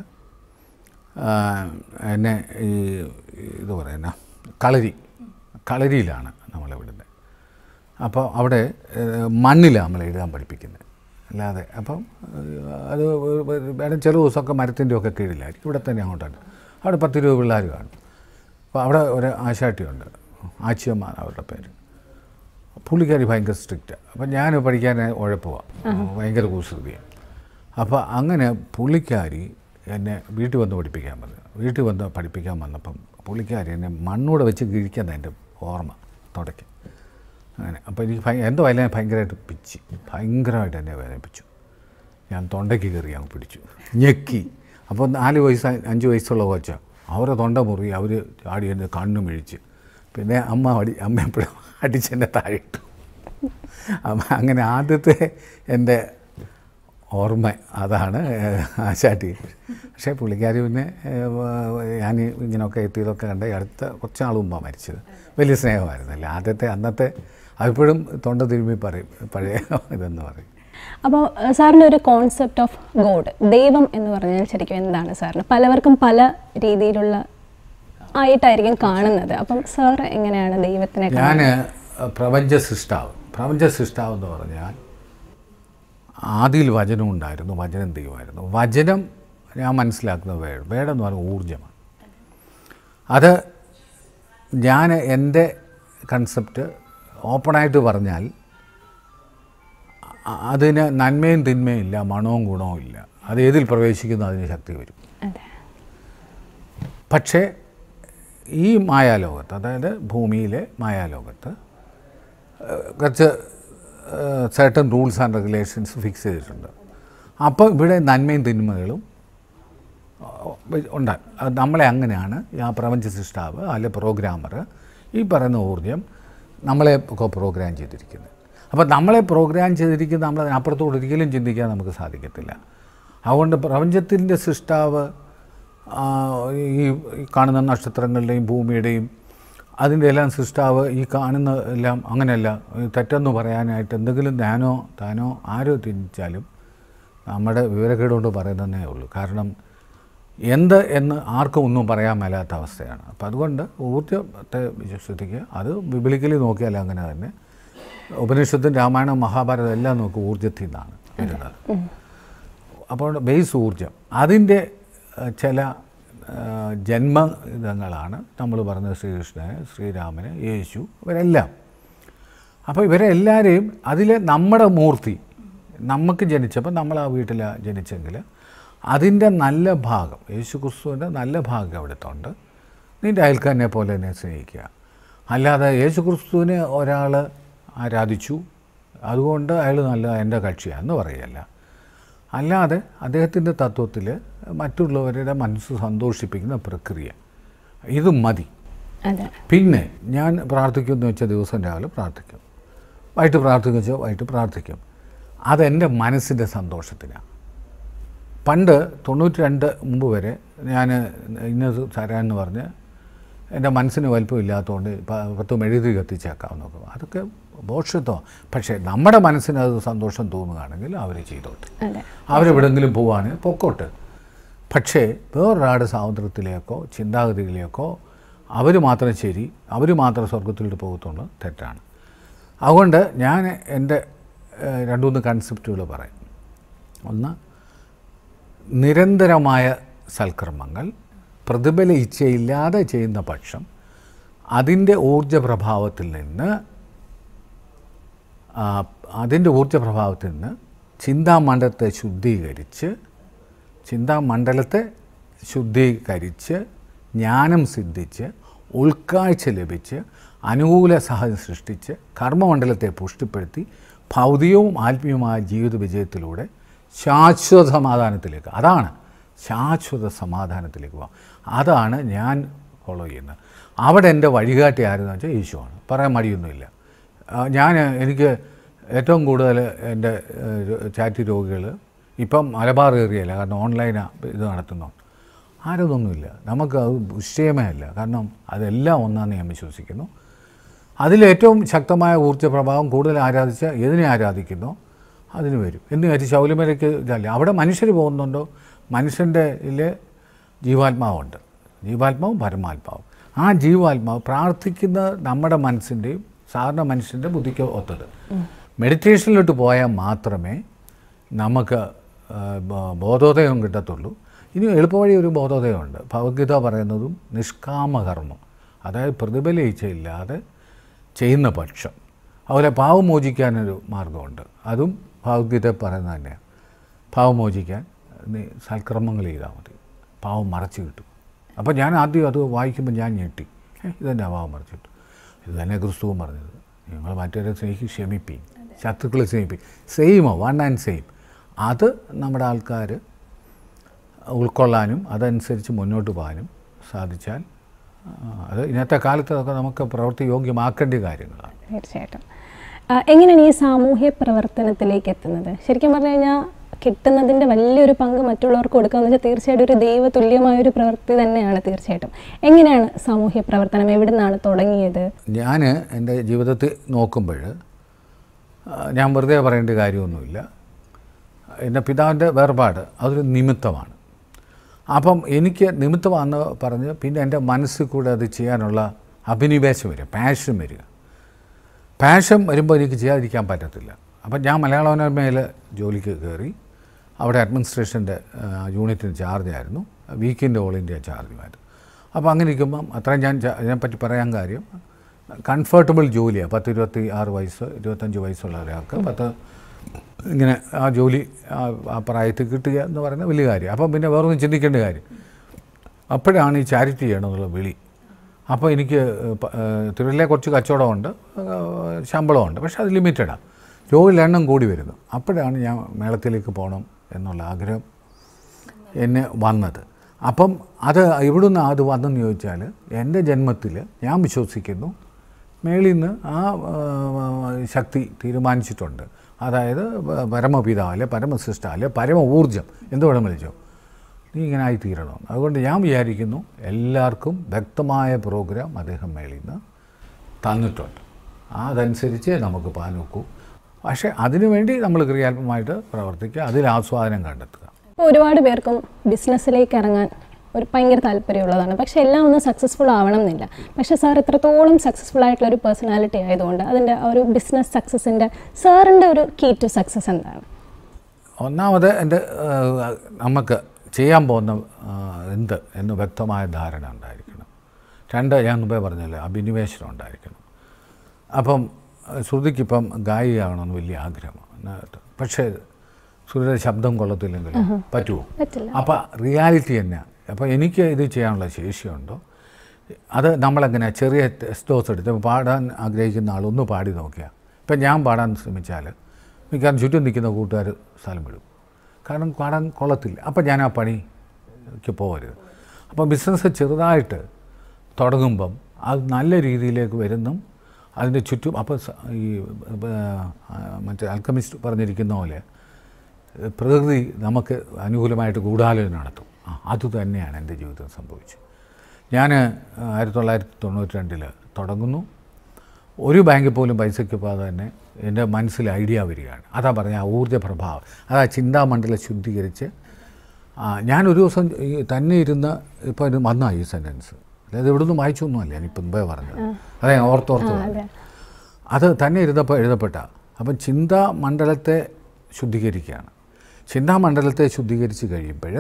S2: എന്നെ ഈ ഇത് പറയുന്ന കളരി കളരിയിലാണ് നമ്മളിവിടുന്നത് അപ്പോൾ അവിടെ മണ്ണിലാണ് നമ്മൾ എഴുതാൻ പഠിപ്പിക്കുന്നത് അല്ലാതെ അപ്പം ഏഹ്, അത് വേണം ചില ദിവസമൊക്കെ മരത്തിൻ്റെ ഒക്കെ കീഴിലായിരിക്കും ഇവിടെ തന്നെ അങ്ങോട്ടാണ് അവിടെ പത്തിരുപത് പിള്ളേർ കാണും അപ്പോൾ അവിടെ ഒരു ആശാട്ടിയുണ്ട് ആച്ചിയമ്മ അവരുടെ പേര് പുള്ളിക്കാരി ഭയങ്കര സ്ട്രിക്റ്റാണ് അപ്പം ഞാൻ പഠിക്കാൻ ഉഴപ്പുക ഭയങ്കര കുസൃതിയാണ് അപ്പോൾ അങ്ങനെ പുള്ളിക്കാരി എന്നെ വീട്ടിൽ വന്ന് പഠിപ്പിക്കാൻ പറഞ്ഞു വീട്ടിൽ വന്ന് പഠിപ്പിക്കാൻ വന്നപ്പം പുള്ളിക്കാരി എന്നെ മണ്ണൂടെ വെച്ച് കിഴിക്കാൻ എൻ്റെ ഓർമ്മ തുടക്കി അങ്ങനെ അപ്പോൾ എനിക്ക് ഭയ എന്തോ അതിനെ ഭയങ്കരമായിട്ട് പിച്ചി ഭയങ്കരമായിട്ട് എന്നെ വേദനിപ്പിച്ചു ഞാൻ തൊണ്ടയ്ക്ക് കയറി അങ്ങ് പിടിച്ചു ഞെക്കി അപ്പോൾ നാല് വയസ്സ് അഞ്ച് വയസ്സുള്ള കൊച്ച അവരെ തൊണ്ട മുറി അവർ ചാടി എൻ്റെ കണ്ണു മിഴിച്ച് പിന്നെ അമ്മ അടി അമ്മ എപ്പോഴും അടിച്ചെന്നെ താഴെ ഇട്ടു അമ്മ അങ്ങനെ ആദ്യത്തെ എൻ്റെ ഓർമ്മ അതാണ് ആശാട്ടി പക്ഷേ പുള്ളിക്കാരി പിന്നെ ഏഹ്, ഞാൻ ഇങ്ങനെയൊക്കെ എത്തിയതൊക്കെ കണ്ട് അടുത്ത കുറച്ച് നാൾ മുമ്പാണ് മരിച്ചത് വലിയ സ്നേഹമായിരുന്നല്ലേ ആദ്യത്തെ അന്നത്തെ അതിപ്പോഴും തൊണ്ട തിരുമ്മി പറയും പഴയ ഇതെന്ന് പറയും
S1: അപ്പോൾ സാറിൻ്റെ ഒരു കോൺസെപ്റ്റ് ഓഫ് ഗോഡ് ദൈവം എന്ന് പറഞ്ഞാൽ ശരിക്കും എന്താണ് സാറിന് പലവർക്കും പല രീതിയിലുള്ള ആയിട്ടായിരിക്കും കാണുന്നത് അപ്പം സാർ എങ്ങനെയാണ് ദൈവത്തിനെ
S2: ഞാൻ
S1: കാണുന്നത്?
S2: പ്രപഞ്ച സൃഷ്ടാവ് പ്രപഞ്ച സൃഷ്ടാവ് എന്ന് പറഞ്ഞാൽ ആദിയിൽ വചനം ഉണ്ടായിരുന്നു വചനം ദൈവമായിരുന്നു വചനം ഞാൻ മനസ്സിലാക്കുന്ന വേട് വേടം എന്ന് പറഞ്ഞാൽ ഊർജ്ജമാണ് അത് ഞാൻ എൻ്റെ കൺസെപ്റ്റ് ഓപ്പണായിട്ട് പറഞ്ഞാൽ അ- അതിന് നന്മയും തിന്മയും ഇല്ല മണവും ഗുണവും ഇല്ല അത് ഏതിൽ പ്രവേശിക്കുന്നു അതിന് ശക്തി വരും
S1: അതെ
S2: പക്ഷേ ഈ മായാലോകത്ത് അതായത് ഭൂമിയിലെ മായാലോകത്ത് ഏഹ്, കുറച്ച് certain rules and regulations fix ചെയ്തിട്ടുണ്ട് അപ്പോൾ ഇവിടെ നന്മയും തിന്മകളും ഉണ്ട് അത് നമ്മളെ അങ്ങനെയാണ് ആ പ്രപഞ്ച സൃഷ്ടാവ് അല്ലെ പ്രോഗ്രാമർ ഈ പറയുന്ന ഊർജ്ജം നമ്മളെ ഒക്കെ പ്രോഗ്രാം ചെയ്തിരിക്കുന്നത് അപ്പോൾ നമ്മളെ പ്രോഗ്രാം ചെയ്തിരിക്കുന്ന നമ്മൾ അതിനപ്പുറത്തോട് ഒരിക്കലും ചിന്തിക്കാൻ നമുക്ക് സാധിക്കത്തില്ല അതുകൊണ്ട് പ്രപഞ്ചത്തിൻ്റെ സൃഷ്ടാവ് ആ, ഈ ഈ കാണുന്ന നക്ഷത്രങ്ങളുടെയും ഭൂമിയുടെയും അതിൻ്റെ എല്ലാം സൃഷ്ടാവ് ഈ കാണുന്ന എല്ലാം അങ്ങനെയല്ല ഈ തെറ്റെന്ന് പറയാനായിട്ട് എന്തെങ്കിലും ഞാനോ താനോ ആരോ തിരിച്ചാലും നമ്മുടെ വിവരക്കേട് കൊണ്ട് പറയുന്നതേ ഉള്ളൂ കാരണം എന്ത് എന്ന് ആർക്കും ഒന്നും പറയാൻ മേലാത്ത അവസ്ഥയാണ് അപ്പോൾ അതുകൊണ്ട് ഊർജ്ജത്തെ വിശ്വസിക്കുക അത് ബിബിളിക്കലി നോക്കിയാൽ അങ്ങനെ തന്നെ ഉപനിഷത്തും രാമായണം മഹാഭാരതം എല്ലാം നോക്കി ഊർജ്ജത്തിൽ നിന്നാണ് വരുന്നത് അപ്പോൾ ബേസ് ഊർജം അതിൻ്റെ ഏഹ്, ചില ഏഹ്, ജന്മ ഇതങ്ങളാണ് നമ്മൾ പറഞ്ഞത് ശ്രീകൃഷ്ണന് ശ്രീരാമന് യേശു ഇവരെല്ലാം അപ്പോൾ ഇവരെ എല്ലാവരെയും അതിൽ നമ്മുടെ മൂർത്തി നമുക്ക് ജനിച്ചപ്പോൾ നമ്മൾ ആ വീട്ടിലാണ് ജനിച്ചെങ്കിൽ അതിൻ്റെ നല്ല ഭാഗം യേശു ക്രിസ്തുവിൻ്റെ നല്ല ഭാഗം അവിടുത്തെ ഉണ്ട് നിൻ്റെ അയൽക്കാരനെ പോലെ തന്നെ സ്നേഹിക്കുക അല്ലാതെ യേശു ക്രിസ്തുവിനെ ഒരാൾ ആരാധിച്ചു അതുകൊണ്ട് അയാൾ നല്ല എൻ്റെ കക്ഷിയാണെന്ന് പറയല്ല അല്ലാതെ അദ്ദേഹത്തിൻ്റെ തത്വത്തിൽ മറ്റുള്ളവരുടെ മനസ്സ് സന്തോഷിപ്പിക്കുന്ന പ്രക്രിയ ഇത് മതി
S1: അതെ
S2: പിന്നെ ഞാൻ പ്രാർത്ഥിക്കുമെന്ന് വെച്ച ദിവസം രാവിലെ പ്രാർത്ഥിക്കും വൈകിട്ട് പ്രാർത്ഥിക്കും വെച്ചാൽ വൈകിട്ട് പ്രാർത്ഥിക്കും അതെൻ്റെ മനസ്സിൻ്റെ സന്തോഷത്തിനാണ് പണ്ട് തൊണ്ണൂറ്റി രണ്ട് മുമ്പ് വരെ ഞാൻ ഇന്നത് തരാമെന്ന് പറഞ്ഞ് എൻ്റെ മനസ്സിന് വലിപ്പമില്ലാത്തതുകൊണ്ട് പ- പത്ത് മെഴുതി കത്തിച്ചേക്കാം നോക്കും അതൊക്കെ ബോഷത്വം പക്ഷേ നമ്മുടെ മനസ്സിന് അത് സന്തോഷം തോന്നുകയാണെങ്കിൽ അവർ ചെയ്തോട്ടെ
S1: അതെ
S2: അവരെവിടെങ്കിലും പോവാണെങ്കിൽ പൊക്കോട്ട് പക്ഷേ വേറൊരാളുടെ സ്വാതന്ത്ര്യത്തിലേക്കോ ചിന്താഗതിയിലേക്കോ അവർ മാത്രം ശരി അവർ മാത്രം സ്വർഗത്തിലോട്ട് പോകത്തുള്ളൂ തെറ്റാണ് അതുകൊണ്ട് ഞാൻ എൻ്റെ ഏഹ്, രണ്ട് മൂന്ന് കൺസെപ്റ്റുകൾ പറയും ഒന്ന് നിരന്തരമായ സൽക്കർമ്മങ്ങൾ പ്രതിഫല ഇച്ഛയില്ലാതെ ചെയ്യുന്ന പക്ഷം അതിൻ്റെ ഊർജ പ്രഭാവത്തിൽ നിന്ന് ആ, അതിൻ്റെ ഊർജ പ്രഭാവത്തിൽ നിന്ന് ചിന്താമണ്ഡലത്തെ ശുദ്ധീകരിച്ച് ചിന്താമണ്ഡലത്തെ ശുദ്ധീകരിച്ച് ജ്ഞാനം സിദ്ധിച്ച് ഉൾക്കാഴ്ച ലഭിച്ച് അനുകൂല സാഹചര്യം സൃഷ്ടിച്ച് കർമ്മമണ്ഡലത്തെ പുഷ്ടിപ്പെടുത്തി ഭൗതികവും ആത്മീയവുമായ ജീവിത വിജയത്തിലൂടെ ശാശ്വത സമാധാനത്തിലേക്ക് അതാണ് ശാശ്വത സമാധാനത്തിലേക്ക് പോകാം അതാണ് ഞാൻ ഫോളോ ചെയ്യുന്നത് അവിടെ എൻ്റെ വഴികാട്ടി ആരെന്ന് വെച്ചാൽ യേശുവാണ് പറയാൻ മടിയൊന്നുമില്ല ആ, ഞാൻ എനിക്ക് ഏറ്റവും കൂടുതൽ എൻ്റെ ചാറ്റ് രോഗികൾ ഇപ്പം മലബാർ ഏറിയല്ല കാരണം ഓൺലൈനാണ് ഇത് നടത്തുന്നു ആരതൊന്നുമില്ല നമുക്ക് അത് വിഷയമേ അല്ല കാരണം അതെല്ലാം ഒന്നാന്ന് ഞാൻ വിശ്വസിക്കുന്നു അതിലേറ്റവും ശക്തമായ ഊർജ്ജ പ്രഭാവം കൂടുതൽ ആരാധിച്ച ഏതിനെ ആരാധിക്കുന്നോ അതിന് വരും എന്ന് വെച്ചാൽ ശൗലിമലയ്ക്ക് ഇതല്ല അവിടെ മനുഷ്യർ പോകുന്നുണ്ടോ മനുഷ്യൻ്റെ ഇതിൽ ജീവാത്മാവുണ്ട് ജീവാത്മാവും പരമാത്മാവും ആ ജീവാത്മാവ് പ്രാർത്ഥിക്കുന്ന നമ്മുടെ മനസ്സിൻ്റെയും സാധാരണ മനുഷ്യൻ്റെ ബുദ്ധിക്ക് ഒത്തത് മെഡിറ്റേഷനിലോട്ട് പോയാൽ മാത്രമേ നമുക്ക് ആ, ബോ- ബോധോദയം കിട്ടത്തുള്ളൂ ഇനി എളുപ്പവഴി ഒരു ബോധോദയമുണ്ട് ഭഗവത്ഗീത പറയുന്നതും നിഷ്കാമകർമ്മം അതായത് പ്രതിഫലിച്ചയില്ലാതെ ചെയ്യുന്ന പക്ഷം അതുപോലെ പാവം മോചിക്കാനൊരു മാർഗമുണ്ട് അതും ഭഗവത്ഗീത പറയുന്നത് തന്നെയാണ് പാവം മോചിക്കാൻ നീ സൽക്കർമ്മങ്ങൾ ചെയ്താൽ മതി പാവം മറച്ചു കിട്ടും അപ്പോൾ ഞാൻ ആദ്യം അത് വായിക്കുമ്പോൾ ഞാൻ ഞെട്ടി "ഏ, ഇതെന്നെ പാവം മറച്ചു കിട്ടും ഇത് തന്നെ ക്രിസ്തുവും പറഞ്ഞത് നിങ്ങൾ മറ്റൊരു സ്നേഹിക്ക് ക്ഷമിപ്പീൻ ശത്രുക്കളെ സ്നേഹിപ്പീൻ സെയിമോ വൺ ആൻഡ് സെയിം അത് നമ്മുടെ ആൾക്കാർ ഉൾക്കൊള്ളാനും അതനുസരിച്ച് മുന്നോട്ട് പോകാനും സാധിച്ചാൽ ആ, അത് ഇന്നത്തെ കാലത്ത് അതൊക്കെ നമുക്ക് പ്രവൃത്തി യോഗ്യമാക്കേണ്ട കാര്യങ്ങളാണ്
S1: തീർച്ചയായിട്ടും ആ, എങ്ങനെയാണ് ഈ സാമൂഹ്യ പ്രവർത്തനത്തിലേക്ക് എത്തുന്നത് ശരിക്കും പറഞ്ഞു കഴിഞ്ഞാൽ കിട്ടുന്നതിൻ്റെ വലിയൊരു പങ്ക് മറ്റുള്ളവർക്ക് കൊടുക്കുക എന്ന് വെച്ചാൽ തീർച്ചയായിട്ടും ഒരു ദൈവതുല്യമായ ഒരു പ്രവൃത്തി തന്നെയാണ് തീർച്ചയായിട്ടും എങ്ങനെയാണ് സാമൂഹ്യ പ്രവർത്തനം എവിടെ നിന്നാണ് തുടങ്ങിയത്
S2: ഞാൻ എൻ്റെ ജീവിതത്തിൽ നോക്കുമ്പോൾ ഞാൻ വെറുതെ പറയേണ്ട കാര്യമൊന്നുമില്ല എൻ്റെ പിതാവിൻ്റെ വേർപാട് അതൊരു നിമിത്തമാണ് അപ്പം എനിക്ക് നിമിത്തമാണെന്ന് പറഞ്ഞ് പിന്നെ എൻ്റെ മനസ്സിൽ കൂടെ അത് ചെയ്യാനുള്ള അഭിനിവേശം വരിക പാഷൻ വരിക പാഷൻ വരുമ്പോൾ എനിക്ക് ചെയ്യാതിരിക്കാൻ പറ്റത്തില്ല അപ്പം ഞാൻ മലയാള മനോരമയിൽ ജോലിക്ക് കയറി അവിടെ അഡ്മിനിസ്ട്രേഷൻ്റെ യൂണിറ്റിന് ചാർജായിരുന്നു വീക്കിൻ്റെ ഓൾ ഇന്ത്യ ചാർജുമായിരുന്നു അപ്പോൾ അങ്ങനെ ഇരിക്കുമ്പം അത്രയും ഞാൻ ച- ഇതിനെപ്പറ്റി പറയാൻ കാര്യം കംഫർട്ടബിൾ ജോലിയാണ് പത്ത് ഇരുപത്തി ആറ് വയസ്സ് ഇരുപത്തഞ്ച് വയസ്സുള്ള ഒരാൾക്ക് പത്ത് ഇങ്ങനെ ആ ജോലി ആ- ആ പ്രായത്തിൽ കിട്ടുക എന്ന് പറയുന്നത് വലിയ കാര്യം അപ്പം പിന്നെ വേറൊന്നും ചിന്തിക്കേണ്ട കാര്യം അപ്പോഴാണ് ഈ ചാരിറ്റി ചെയ്യണമെന്നുള്ള വിളി അപ്പോൾ എനിക്ക് പ- ഏഹ് തിരുവല്ലയിലെ കുറച്ച് കച്ചവടമുണ്ട് ഏഹ് ശമ്പളമുണ്ട് പക്ഷേ അത് ലിമിറ്റഡാണ് ജോലിയുടെ എണ്ണം കൂടി വരുന്നു അപ്പോഴാണ് ഞാൻ മേളത്തിലേക്ക് പോകണം എന്നുള്ള ആഗ്രഹം എന്നെ വന്നത് അപ്പം അത് ഇവിടുന്ന് അത് വന്നെന്ന് ചോദിച്ചാൽ എൻ്റെ ജന്മത്തിൽ ഞാൻ വിശ്വസിക്കുന്നു മേളിൽ നിന്ന് ആ ആ, ശക്തി തീരുമാനിച്ചിട്ടുണ്ട് അതായത് പ- പരമപിതാവ് അല്ലെ പരമസിഷ്ട അല്ലെ പരമ ഊർജം എന്ത് വേണം വിളിച്ചോ നീ ഇങ്ങനെ ആയി തീരണം അതുകൊണ്ട് ഞാൻ വിചാരിക്കുന്നു എല്ലാവർക്കും വ്യക്തമായ പ്രോഗ്രാം അദ്ദേഹം മേളിൽ നിന്ന് തന്നിട്ടുണ്ട് അതനുസരിച്ച് നമുക്ക് പാൻ നോക്കൂ പക്ഷേ അതിനുവേണ്ടി നമ്മൾ ക്രിയാത്മകമായിട്ട് പ്രവർത്തിക്കുക അതിൽ ആസ്വാദനം കണ്ടെത്തുക
S1: ഇപ്പോൾ ഒരുപാട് പേർക്കും ബിസിനസ്സിലേക്ക് ഇറങ്ങാൻ ഒരു ഭയങ്കര താല്പര്യമുള്ളതാണ് പക്ഷെ എല്ലാം ഒന്നും സക്സസ്ഫുൾ ആവണം എന്നില്ല പക്ഷേ സാർ ഇത്രത്തോളം സക്സസ്ഫുൾ ആയിട്ടുള്ള ഒരു പേഴ്സണാലിറ്റി ആയതുകൊണ്ട് അതിൻ്റെ ആ ഒരു ബിസിനസ് സക്സസിൻ്റെ സാറിൻ്റെ ഒരു കീ ടു സക്സസ് എന്താണ്
S2: ഒന്നാമത് എൻ്റെ ആ, നമുക്ക് ചെയ്യാൻ പോകുന്ന ആ, എന്ത് എന്ന് വ്യക്തമായ ധാരണ ഉണ്ടായിരിക്കണം രണ്ട് ഞാൻ മുമ്പേ പറഞ്ഞല്ലോ അഭിനിവേശനം ഉണ്ടായിരിക്കണം അപ്പം ആ, ശ്രുതിക്കിപ്പം ഗായികയാകണമെന്ന് വലിയ ആഗ്രഹമാണ് പക്ഷേ ശ്രുതിയുടെ ശബ്ദം കൊള്ളത്തില്ലെങ്കിൽ പറ്റുമോ
S1: പറ്റില്ല
S2: അപ്പോൾ റിയാലിറ്റി തന്നെ അപ്പോൾ എനിക്ക് ഇത് ചെയ്യാനുള്ള ശേഷിയുണ്ടോ അത് നമ്മളെങ്ങനെ ചെറിയ ടെസ്റ്റ് ഡോസ് എടുത്ത് ഇപ്പം പാടാൻ ആഗ്രഹിക്കുന്ന ആൾ ഒന്ന് പാടി നോക്കിയാൽ ഇപ്പം ഞാൻ പാടാൻ ശ്രമിച്ചാൽ മിക്കവാറും ചുറ്റും നിൽക്കുന്ന കൂട്ടുകാർ സ്ഥലം വിടും കാരണം പാടാൻ കൊള്ളത്തില്ല അപ്പം ഞാൻ ആ പണിക്ക് പോകരുത് അപ്പോൾ ബിസിനസ് ചെറുതായിട്ട് തുടങ്ങുമ്പം അത് നല്ല രീതിയിലേക്ക് വരുന്നു അതിൻ്റെ ചുറ്റും അപ്പോൾ സ- ഈ ആ, മറ്റേ അൽക്കമിസ്റ്റ് പറഞ്ഞിരിക്കുന്ന പോലെ പ്രകൃതി നമുക്ക് അനുകൂലമായിട്ട് ഗൂഢാലോചന നടത്തും ആ, അത് തന്നെയാണ് എൻ്റെ ജീവിതത്തിൽ സംഭവിച്ചത് ഞാൻ ആയിരത്തി തൊള്ളായിരത്തി തൊണ്ണൂറ്റി രണ്ടിൽ തുടങ്ങുന്നു ഒരു ബാങ്കിൽ പോലും പൈസയ്ക്ക് പോകാതെ തന്നെ എൻ്റെ മനസ്സിൽ ഐഡിയ വരികയാണ് അതാ പറഞ്ഞ ആ ഊർജ്ജ പ്രഭാവം അതാ ചിന്താമണ്ഡലം ശുദ്ധീകരിച്ച് ആ, ഞാനൊരു ദിവസം ഈ തന്നെ ഇരുന്ന് ഇപ്പോൾ ഇത് വന്ന ഈ സെൻറ്റൻസ് അതായത് ഇവിടുന്ന് വായിച്ചൊന്നുമല്ല ഞാനിപ്പോൾ മുമ്പേ പറഞ്ഞത് അതെ ഓർത്തോർത്ത് പറഞ്ഞത്.
S1: അതെ
S2: അത് തന്നെ എഴുതപ്പോൾ എഴുതപ്പെട്ട അപ്പം ചിന്താമണ്ഡലത്തെ ശുദ്ധീകരിക്കുകയാണ് ചിന്താമണ്ഡലത്തെ ശുദ്ധീകരിച്ച് കഴിയുമ്പോൾ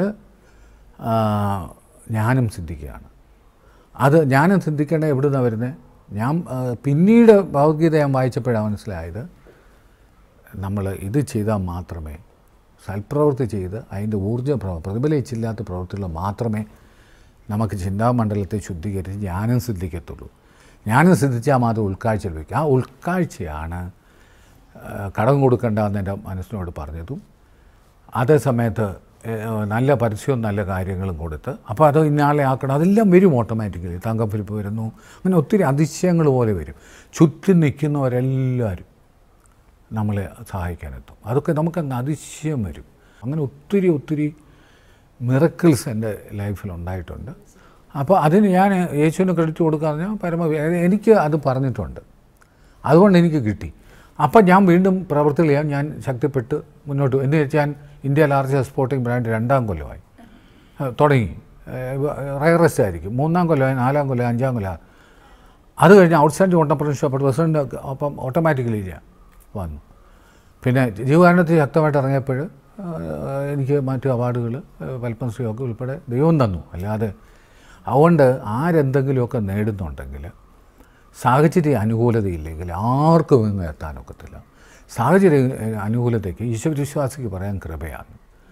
S2: ജ്ഞാനം സിദ്ധിക്കുകയാണ് അത് ജ്ഞാനം സിദ്ധിക്കേണ്ട എവിടെ നിന്നാണ് വരുന്നത് ഞാൻ ആ, പിന്നീട് ഭഗവത്ഗീത ഞാൻ വായിച്ചപ്പോഴാണ് മനസ്സിലായത് നമ്മൾ ഇത് ചെയ്താൽ മാത്രമേ സൽപ്രവൃത്തി ചെയ്ത് അതിൻ്റെ ഊർജ്ജ പ്രവ പ്രതിഫലിച്ചില്ലാത്ത പ്രവൃത്തികൾ മാത്രമേ നമുക്ക് ചിന്താമണ്ഡലത്തെ ശുദ്ധീകരിച്ച് ജ്ഞാനം സിദ്ധിക്കത്തുള്ളൂ ജ്ഞാനം സിദ്ധിച്ചാൽ മാത്രം ഉൾക്കാഴ്ച ലഭിക്കും ആ ഉൾക്കാഴ്ചയാണ് ആ, കടം കൊടുക്കേണ്ട എന്ന് എൻ്റെ മനസ്സിനോട് പറഞ്ഞതും അതേ സമയത്ത് ഏഹ്, നല്ല പരസ്യവും നല്ല കാര്യങ്ങളും കൊടുത്ത് അപ്പോൾ അത് ഇന്നാളെ ആക്കണം അതെല്ലാം വരും ഓട്ടോമാറ്റിക്കലി തങ്കപ്പരിപ്പ് വരുന്നു അങ്ങനെ ഒത്തിരി അതിശയങ്ങൾ പോലെ വരും ചുറ്റും നിൽക്കുന്നവരെല്ലാവരും നമ്മളെ സഹായിക്കാനെത്തും അതൊക്കെ നമുക്കങ്ങ് അതിശയം വരും അങ്ങനെ ഒത്തിരി ഒത്തിരി മിറക്കിൾസ് എൻ്റെ ലൈഫിൽ ഉണ്ടായിട്ടുണ്ട് അപ്പോൾ അതിന് ഞാൻ യേശുവിന് ക്രെഡിറ്റ് കൊടുക്കാന്ന് ഞാൻ പരമ എനിക്ക് അത് പറഞ്ഞിട്ടുണ്ട് അതുകൊണ്ട് എനിക്ക് കിട്ടി അപ്പം ഞാൻ വീണ്ടും പ്രവർത്തികൾ ചെയ്യാൻ ഞാൻ ശക്തിപ്പെട്ട് മുന്നോട്ട് എന്ന് വെച്ചാൽ ഇന്ത്യ ലാർജ് എക്സ്പോർട്ടിംഗ് ബ്രാൻഡ് രണ്ടാം കൊല്ലമായി ആ, തുടങ്ങി റയറസ്റ്റ് ആയിരിക്കും മൂന്നാം കൊല്ലമായി നാലാം കൊല്ലം അഞ്ചാം കൊല്ലം അത് കഴിഞ്ഞ് ഔട്ട്സ്റ്റാൻഡിംഗ് ഓണ്ടർപ്രണർഷിപ്പ് പ്രസിഡൻ്റ് അപ്പം ഓട്ടോമാറ്റിക്കലി ഞാൻ വന്നു പിന്നെ ജീവകാരണത്തിൽ ശക്തമായിട്ട് ഇറങ്ങിയപ്പോൾ ആ, എനിക്ക് മറ്റു അവാർഡുകൾ പത്മശ്രീ ഒക്കെ ഉൾപ്പെടെ ദൈവം തന്നു അല്ലാതെ അതുകൊണ്ട് ആരെന്തെങ്കിലുമൊക്കെ നേടുന്നുണ്ടെങ്കിൽ സാഹചര്യ അനുകൂലതയില്ലെങ്കിൽ ആർക്കും ഇങ്ങ് എത്താനൊക്കത്തില്ല സാഹചര്യ ഏഹ്, അനുകൂലതയ്ക്ക് ഈശ്വരവിശ്വാസിക്ക് പറയാൻ കൃപയാണ്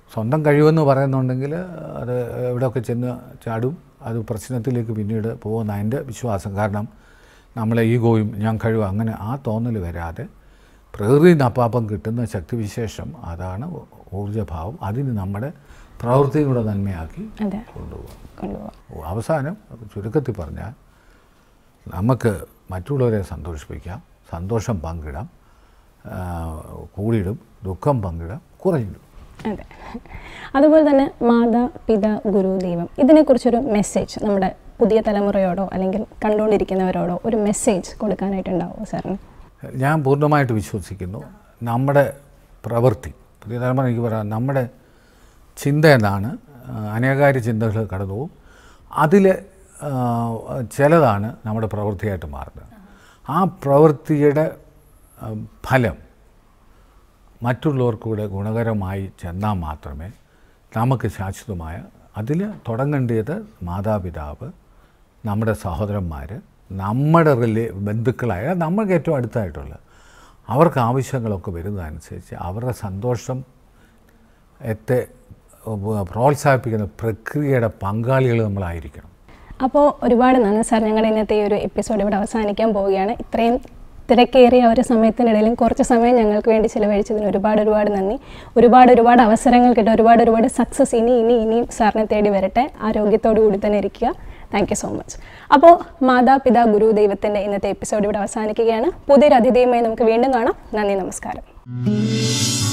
S2: സ്വന്തം കഴിവെന്ന് പറയുന്നുണ്ടെങ്കിൽ അത് എവിടെയൊക്കെ ചെന്ന് ചാടും അത് പ്രശ്നത്തിലേക്ക് പിന്നീട് പോകുന്ന എൻ്റെ വിശ്വാസം കാരണം നമ്മളെ ഈഗോയും ഞാൻ കഴിവ് അങ്ങനെ ആ തോന്നൽ വരാതെ പ്രകൃതിയിൽ നിന്ന് അപ്പാപ്പം കിട്ടുന്ന ശക്തിവിശേഷം അതാണ് ഊർജ്ജഭാവം അതിന് നമ്മുടെ പ്രവൃത്തിയും കൂടെ നന്മയാക്കി
S1: അതെ
S2: കൊണ്ടുപോകും
S1: കൊണ്ടുപോകാം
S2: അവസാനം ചുരുക്കത്തിൽ പറഞ്ഞാൽ നമുക്ക് മറ്റുള്ളവരെ സന്തോഷിപ്പിക്കാം സന്തോഷം പങ്കിടാം ആ, കൂടിയിടും ദുഃഖം പങ്കിടാം കുറഞ്ഞിടും
S1: അതെ അതുപോലെ തന്നെ മാതാ പിത ഗുരു ദൈവം ഇതിനെക്കുറിച്ചൊരു മെസ്സേജ് നമ്മുടെ പുതിയ തലമുറയോടോ അല്ലെങ്കിൽ കണ്ടുകൊണ്ടിരിക്കുന്നവരോടോ ഒരു മെസ്സേജ് കൊടുക്കാനായിട്ടുണ്ടാവുമോ സാറിന്
S2: ഞാൻ പൂർണ്ണമായിട്ട് വിശ്വസിക്കുന്നു നമ്മുടെ പ്രവൃത്തി പുതിയ തലമുറ എനിക്ക് പറയാം നമ്മുടെ ചിന്ത എന്നാണ് ആ, അനേകായിരം ചിന്തകൾ കടന്നു പോകും അതിൽ ചിലതാണ് നമ്മുടെ പ്രവൃത്തിയായിട്ട് മാറുന്നത് ആ പ്രവൃത്തിയുടെ ആ, ഫലം മറ്റുള്ളവർക്കൂടെ ഗുണകരമായി ചെന്നാൽ മാത്രമേ നമുക്ക് ശാശ്വതമായ അതിൽ തുടങ്ങേണ്ടത് മാതാപിതാവ് നമ്മുടെ സഹോദരന്മാർ നമ്മുടെ റിലേ ബന്ധുക്കളായ നമ്മൾക്ക് ഏറ്റവും അടുത്തായിട്ടുള്ള അവർക്ക് ആവശ്യങ്ങളൊക്കെ വരുന്നതനുസരിച്ച് അവരുടെ സന്തോഷം എത്തെ പ്രോത്സാഹിപ്പിക്കുന്ന പ്രക്രിയയുടെ പങ്കാളികൾ നമ്മളായിരിക്കണം
S1: അപ്പോൾ ഒരുപാട് നന്ദി സാർ ഞങ്ങളുടെ ഇന്നത്തെ ഈ ഒരു എപ്പിസോഡ് ഇവിടെ അവസാനിക്കാൻ പോവുകയാണ് ഇത്രയും തിരക്കേറിയ ഒരു സമയത്തിനിടയിലും കുറച്ച് സമയം ഞങ്ങൾക്ക് വേണ്ടി ചിലവഴിച്ചതിന് ഒരുപാട് ഒരുപാട് നന്ദി ഒരുപാട് ഒരുപാട് അവസരങ്ങൾ കിട്ടും ഒരുപാട് ഒരുപാട് സക്സസ് ഇനി ഇനി ഇനിയും സാറിനെ തേടി വരട്ടെ ആരോഗ്യത്തോടു കൂടി തന്നെ ഇരിക്കുക താങ്ക് യു സോ മച്ച് അപ്പോൾ മാതാപിതാ ഗുരു ദൈവത്തിൻ്റെ ഇന്നത്തെ എപ്പിസോഡ് ഇവിടെ അവസാനിക്കുകയാണ് പുതിയൊരു അതിഥിയുമായി നമുക്ക് വീണ്ടും കാണാം നന്ദി നമസ്കാരം